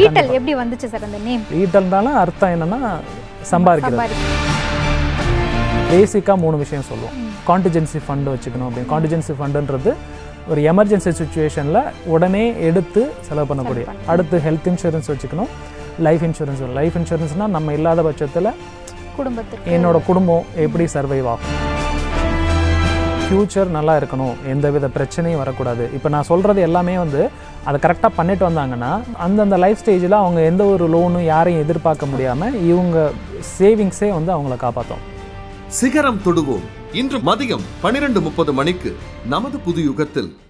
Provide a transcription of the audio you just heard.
ஈட்டல் எப்படி வந்துச்சு சார் அந்த நேம் ஈட்டல்னால அர்த்தம் என்னன்னா சம்பாதிக்கிறது சம்பாரி பேசிக்காக மூணு விஷயம் சொல்லுவோம் கான்டிஜென்சி ஃபண்டு வச்சுக்கணும் அப்படின்னு கான்டிஜென்சி ஃபண்டுன்றது ஒரு எமர்ஜென்சி சுச்சுவேஷனில் உடனே எடுத்து செலவு பண்ணக்கூடிய அடுத்து ஹெல்த் இன்சூரன்ஸ் வச்சுக்கணும் லைஃப் இன்சூரன்ஸ் லைஃப் இன்சூரன்ஸ்னால் நம்ம இல்லாத பட்சத்தில் குடும்பத்திற்கு என்னோட குடும்பம் எப்படி சர்வைவ் ஆகும் ஃப்யூச்சர் நல்லா இருக்கணும் எந்தவித பிரச்சனையும் வரக்கூடாது இப்போ நான் சொல்கிறது எல்லாமே வந்து அதை கரெக்டாக பண்ணிட்டு வந்தாங்கன்னா அந்தந்த லைஃப் ஸ்டேஜில் அவங்க எந்த ஒரு லோனும் யாரையும் எதிர்பார்க்க முடியாமல் இவங்க சேவிங்ஸே வந்து அவங்கள காப்பாற்றும் சிகரம் தொடுவோம் இன்று மதியம் பனிரெண்டு முப்பது மணிக்கு நமது புது யுகத்தில்